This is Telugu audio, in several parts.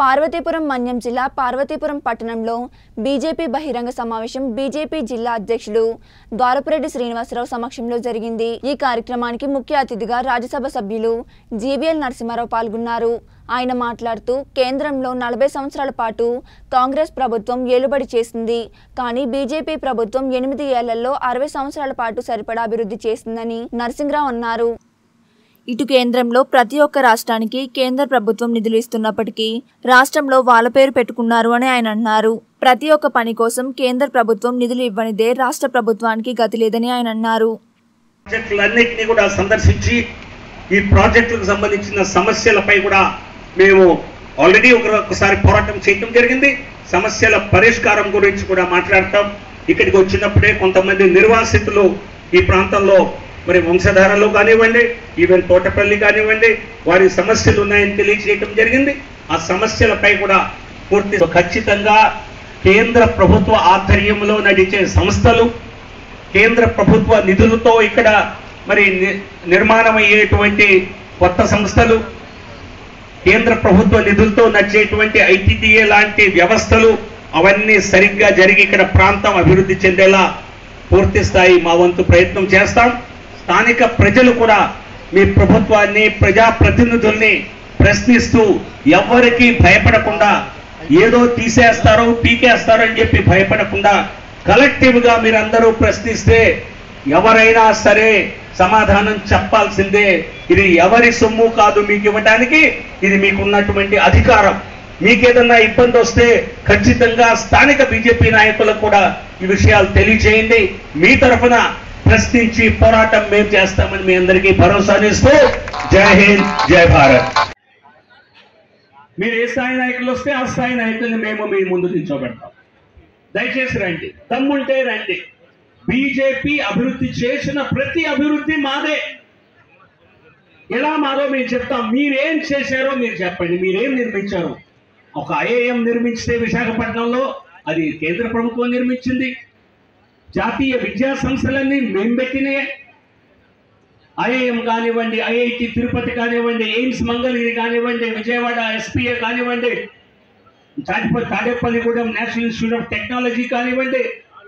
పార్వతీపురం మన్యం జిల్లా పార్వతీపురం పట్టణంలో బీజేపీ బహిరంగ సమావేశం బీజేపీ జిల్లా అధ్యక్షుడు ద్వారపురెడ్డి శ్రీనివాసరావు సమక్షంలో జరిగింది ఈ కార్యక్రమానికి ముఖ్య అతిథిగా రాజ్యసభ సభ్యులు జీవీఎల్ నరసింహారావు పాల్గొన్నారు ఆయన మాట్లాడుతూ కేంద్రంలో నలభై సంవత్సరాల పాటు కాంగ్రెస్ ప్రభుత్వం ఏలుబడి చేసింది కానీ బీజేపీ ప్రభుత్వం ఎనిమిది ఏళ్లలో అరవై సంవత్సరాల పాటు సరిపడా అభివృద్ధి చేసిందని నరసింహరావు అన్నారు ఇటు కేంద్రంలో ప్రతి ఒక్క రాష్ట్రానికి కేంద్ర ప్రభుత్వం నిధులు ఇస్తున్నప్పటికీ రాష్ట్రంలో వాళ్ళ పేరు పెట్టుకున్నారు అని ఆయన అన్నారు ప్రతి ఒక్క పని కోసం కేంద్ర ప్రభుత్వం నిధులు ఇవ్వనిదే రాష్ట్ర ప్రభుత్వానికి గతి లేదని ఆయన అన్నారు ప్రాజెక్టులన్నింటినీ కూడా సందర్శించి ఈ ప్రాజెక్టులకు సంబంధించిన సమస్యలపై కూడా మేము ఆల్రెడీ ఒక ఒకసారి పోరాటం చేయటం జరిగింది సమస్యల పరిష్కారం గురించి కూడా మాట్లాడతాం ఇక్కడికి వచ్చినప్పుడే కొంతమంది నిర్వాసితులు ఈ ప్రాంతంలో మరి వంశధారలో కానివ్వండి ఈవెన్ తోటపల్లి కానివ్వండి వారి సమస్యలు ఉన్నాయని తెలియజేయటం జరిగింది ఆ సమస్యలపై కూడా పూర్తి ఖచ్చితంగా కేంద్ర ప్రభుత్వ ఆధ్వర్యంలో నడిచే సంస్థలు కేంద్ర ప్రభుత్వ నిధులతో ఇక్కడ మరి ని- నిర్మాణం అయ్యేటువంటి కొత్త సంస్థలు కేంద్ర ప్రభుత్వ నిధులతో నడిచేటువంటి ఐటీడీఏ లాంటి వ్యవస్థలు అవన్నీ సరిగ్గా జరిగి ఇక్కడ ప్రాంతం అభివృద్ధి చెందేలా పూర్తి స్థాయి మా వంతు ప్రయత్నం చేస్తాం స్థానిక ప్రజలు కూడా మీ ప్రభుత్వాన్ని ప్రజాప్రతినిధుల్ని ప్రశ్నిస్తూ ఎవరికి భయపడకుండా ఏదో తీసేస్తారో పీకేస్తారో అని చెప్పి భయపడకుండా కలెక్టివ్ గా మీరందరూ ప్రశ్నిస్తే ఎవరైనా సరే సమాధానం చెప్పాల్సిందే ఇది ఎవరి సొమ్ము కాదు మీకు ఇవ్వడానికి ఇది మీకున్నటువంటి అధికారం మీకేదన్నా ఇబ్బంది వస్తే ఖచ్చితంగా స్థానిక బీజేపీ నాయకులకు కూడా ఈ విషయాలు తెలియజేయండి మీ తరఫున ప్రశ్నించి పోరాటం మేము చేస్తామని మీ అందరికీ భరోసానిస్తూ జై హింద్ జై భారత్ మీరు ఏ స్థాయి నాయకులు వస్తే ఆ స్థాయి నాయకుల్ని మేము మీ ముందు నిల్చోబెడతాం దయచేసి రండి దమ్ముంటే రండి బీజేపీ అభివృద్ధి చేసిన ప్రతి అభివృద్ధి మాదే ఎలా మాదో మేము చెప్తాం మీరేం చేశారో మీరు చెప్పండి మీరేం నిర్మించారు ఒక ఐఏఎం నిర్మించితే విశాఖపట్నంలో అది కేంద్ర ప్రభుత్వం నిర్మించింది జాతీయ విద్యా సంస్థలన్నీ మేము పెట్టినాయే ఐఐఎం కానివ్వండి ఐఐటి తిరుపతి కానివ్వండి ఎయిమ్స్ మంగళగిరి కానివ్వండి విజయవాడ ఎస్పీఏ కానివ్వండి Tatipalli Tadepalligudem national institute of technology కానివ్వండి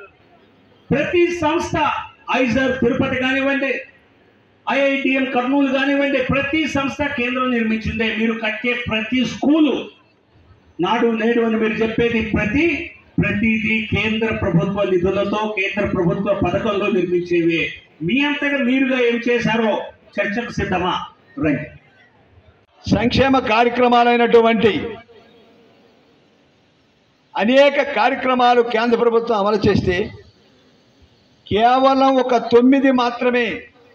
ప్రతి సంస్థ ఐజర్ తిరుపతి కానివ్వండి ఐఐటిఎం కర్నూలు కానివ్వండి ప్రతి సంస్థ కేంద్రం నిర్మించిందే మీరు కట్టే ప్రతి స్కూలు నాడు నేడు అని మీరు చెప్పేది ప్రతి ప్రతిదీ కేంద్ర ప్రభుత్వ నిధులతో కేంద్ర ప్రభుత్వ పథకంలో నిర్మించేవి మీ అంతటా మీరుగా ఏం చేశారో చర్చకు సిద్ధమా రండి సంక్షేమ కార్యక్రమాలైనటువంటి అనేక కార్యక్రమాలు కేంద్ర ప్రభుత్వం అమలు చేస్తే కేవలం ఒక తొమ్మిది మాత్రమే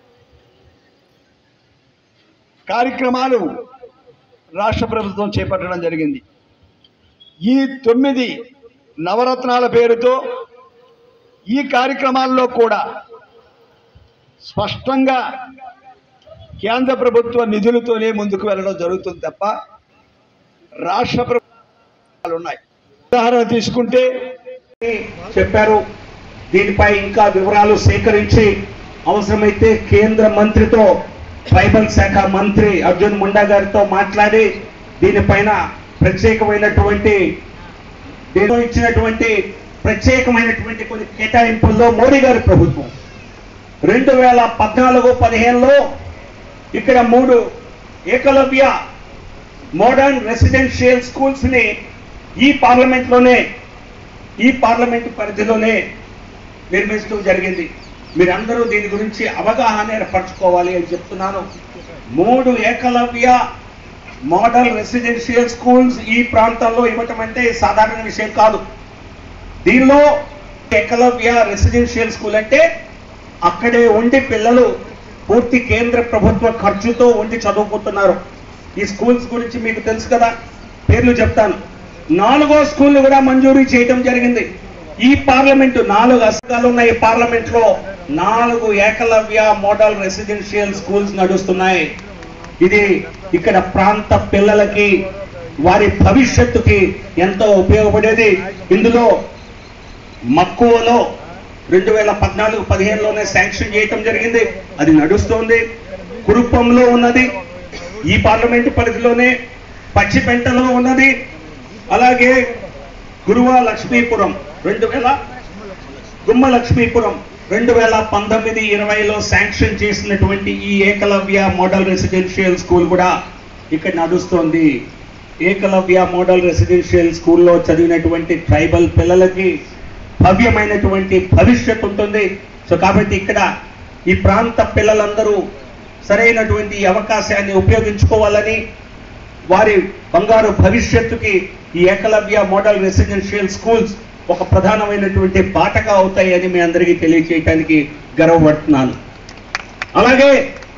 కార్యక్రమాలు రాష్ట్ర ప్రభుత్వం చేపట్టడం జరిగింది ఈ తొమ్మిది నవరత్నాల పేరుతో ఈ కార్యక్రమాల్లో కూడా స్పష్టంగా కేంద్ర ప్రభుత్వ నిధులతోనే ముందుకు వెళ్ళడం జరుగుతుంది తప్ప రాష్ట్ర ప్రభుత్వాలు ఉన్నాయి ఉదాహరణ తీసుకుంటే చెప్పారు దీనిపై ఇంకా వివరాలు సేకరించి అవసరమైతే కేంద్ర మంత్రితో ట్రైబల్ శాఖ మంత్రి అర్జున్ ముండా గారితో మాట్లాడి దీనిపైన ప్రత్యేకమైనటువంటి దీనిలో ఇచ్చినటువంటి ప్రత్యేకమైనటువంటి కొన్ని కేటాయింపుల్లో మోడీ గారి ప్రభుత్వం రెండు వేల పద్నాలుగు పదిహేనులో ఇక్కడ మూడు ఏకలవ్య మోడర్న్ రెసిడెన్షియల్ స్కూల్స్ ని ఈ పార్లమెంట్ లోనే ఈ పార్లమెంట్ పరిధిలోనే నిర్మిస్తూ జరిగింది మీరందరూ దీని గురించి అవగాహన ఏర్పరచుకోవాలి అని చెప్తున్నాను మూడు ఏకలవ్య మోడల్ రెసిడెన్షియల్ స్కూల్స్ ఈ ప్రాంతంలో ఇవ్వటం అంటే సాధారణ విషయం కాదు దీనిలో ఏకలవ్య రెసిడెన్షియల్ స్కూల్ అంటే అక్కడే ఉండి పిల్లలు పూర్తి కేంద్ర ప్రభుత్వ ఖర్చుతో ఉండి చదువుకుంటున్నారు ఈ స్కూల్స్ గురించి మీకు తెలుసు కదా పేర్లు చెప్తాను నాలుగో స్కూల్ కూడా మంజూరు చేయడం జరిగింది ఈ పార్లమెంటు నాలుగు అసగాలు ఉన్న ఈ పార్లమెంట్ లో నాలుగు ఏకలవ్య మోడల్ రెసిడెన్షియల్ స్కూల్స్ నడుస్తున్నాయి ఇది ఇక్కడ ప్రాంత పిల్లలకి వారి భవిష్యత్తుకి ఎంతో ఉపయోగపడేది ఇందులో మక్కువలో రెండు వేల పద్నాలుగు పదిహేనులోనే శాంక్షన్ చేయటం జరిగింది అది నడుస్తోంది కురుప్పంలో ఉన్నది ఈ పార్లమెంటు పరిధిలోనే పచ్చిపెంటలో ఉన్నది అలాగే గురువా లక్ష్మీపురం రెండు వేల గుమ్మ లక్ష్మీపురం రెండు వేల పంతొమ్మిది ఇరవైలో శాంక్షన్ చేసినటువంటి ఈ ఏకలవ్య మోడల్ రెసిడెన్షియల్ స్కూల్ కూడా ఇక్కడ నడుస్తోంది ఏకలవ్య మోడల్ రెసిడెన్షియల్ స్కూల్లో చదివినటువంటి ట్రైబల్ పిల్లలకి భవ్యమైనటువంటి భవిష్యత్తు ఉంటుంది సో కాబట్టి ఇక్కడ ఈ ప్రాంత పిల్లలందరూ సరైనటువంటి ఈ అవకాశాన్ని ఉపయోగించుకోవాలని వారి బంగారు భవిష్యత్తుకి ఈ ఏకలవ్య మోడల్ రెసిడెన్షియల్ స్కూల్స్ ఒక ప్రధానమైనటువంటి బాటగా అవుతాయని మీ అందరికీ తెలియజేయడానికి గర్వపడుతున్నాను అలాగే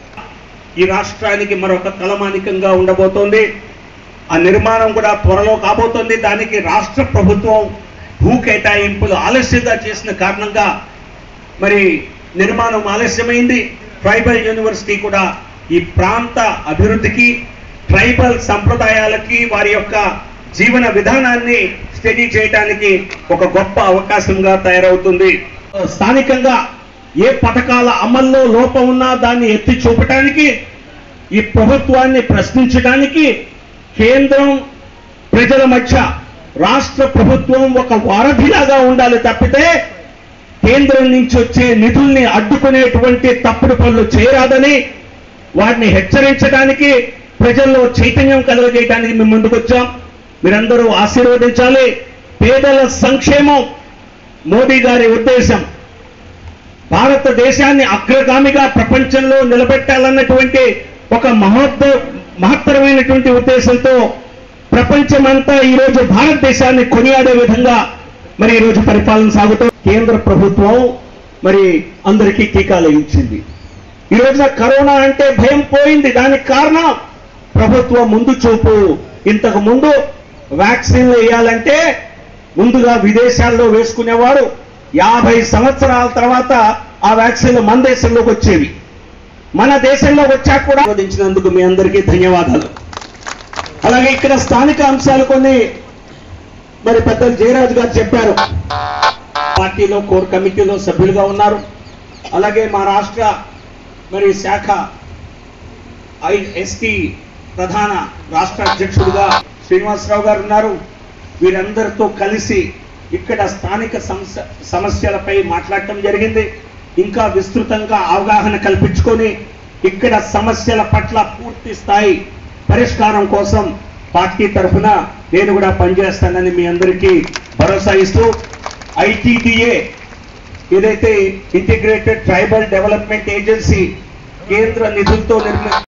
ఈ రాష్ట్రానికి మరొక తలమానికంగా ఉండబోతోంది ఆ నిర్మాణం కూడా త్వరలో కాబోతోంది దానికి రాష్ట్ర ప్రభుత్వం భూ కేటాయింపులు ఆలస్యంగా చేసిన కారణంగా మరి నిర్మాణం ఆలస్యమైంది ట్రైబల్ యూనివర్సిటీ కూడా ఈ ప్రాంత అభివృద్ధికి ట్రైబల్ సంప్రదాయాలకి వారి యొక్క జీవన విధానాన్ని స్టడీ చేయడానికి ఒక గొప్ప అవకాశంగా తయారవుతుంది స్థానికంగా ఏ పథకాల అమల్లో లోపం ఉన్నా దాన్ని ఎత్తి చూపటానికి ఈ ప్రభుత్వాన్ని ప్రశ్నించడానికి కేంద్రం ప్రజల మధ్య రాష్ట్ర ప్రభుత్వం ఒక వారధిలాగా ఉండాలి తప్పితే కేంద్రం నుంచి వచ్చే నిధుల్ని అడ్డుకునేటువంటి తప్పుడు పనులు చేయరాదని వారిని హెచ్చరించడానికి ప్రజల్లో చైతన్యం కలుగజేయడానికి మేము ముందుకు వచ్చాం మీరందరూ ఆశీర్వదించాలి పేదల సంక్షేమం మోదీ గారి ఉద్దేశం భారతదేశాన్ని అగ్రగామిగా ప్రపంచంలో నిలబెట్టాలన్నటువంటి ఒక మహోద్ద మహత్తరమైనటువంటి ఉద్దేశంతో ప్రపంచమంతా ఈరోజు భారతదేశాన్ని కొనియాడే విధంగా మరి ఈరోజు పరిపాలన సాగుతూ కేంద్ర ప్రభుత్వం మరి అందరికీ టీకాలు ఇచ్చింది ఈ రోజున కరోనా అంటే భయం పోయింది దానికి కారణం ప్రభుత్వం ముందు చూపు ఇంతకు ముందు వ్యాక్సిన్లు వేయాలంటే ముందుగా విదేశాల్లో వేసుకునేవారు యాభై సంవత్సరాల తర్వాత ఆ వ్యాక్సిన్లు మన దేశంలోకి వచ్చేవి మన దేశంలో వచ్చాక కూడా ఆస్వాదించినందుకు మీ అందరికీ ధన్యవాదాలు అలాగే ఇక్కడ స్థానిక అంశాలు కొన్ని మరి పెద్దలు జయరాజు గారు చెప్పారు పార్టీలో కోర్ కమిటీలో సభ్యులుగా ఉన్నారు అలాగే మా రాష్ట్ర మరి శాఖ ఐ ఎస్టీ ప్రధాన రాష్ట్ర అధ్యక్షుడిగా శ్రీనివాసరావు గారు ఉన్నారు వీరందరితో కలిసి ఇక్కడ స్థానిక సమస్య సమస్యలపై మాట్లాడటం జరిగింది ఇంకా విస్తృతంగా అవగాహన కల్పించుకొని ఇక్కడ సమస్యల పట్ల పూర్తి స్థాయి పరిష్కారం కోసం పార్టీ తరఫున నేను కూడా పనిచేస్తానని మీ అందరికీ భరోసా ఇస్తూ ఐటీడీఏ ఏదైతే ఇంటిగ్రేటెడ్ ట్రైబల్ డెవలప్మెంట్ ఏజెన్సీ కేంద్ర నిధులతో నిర్మి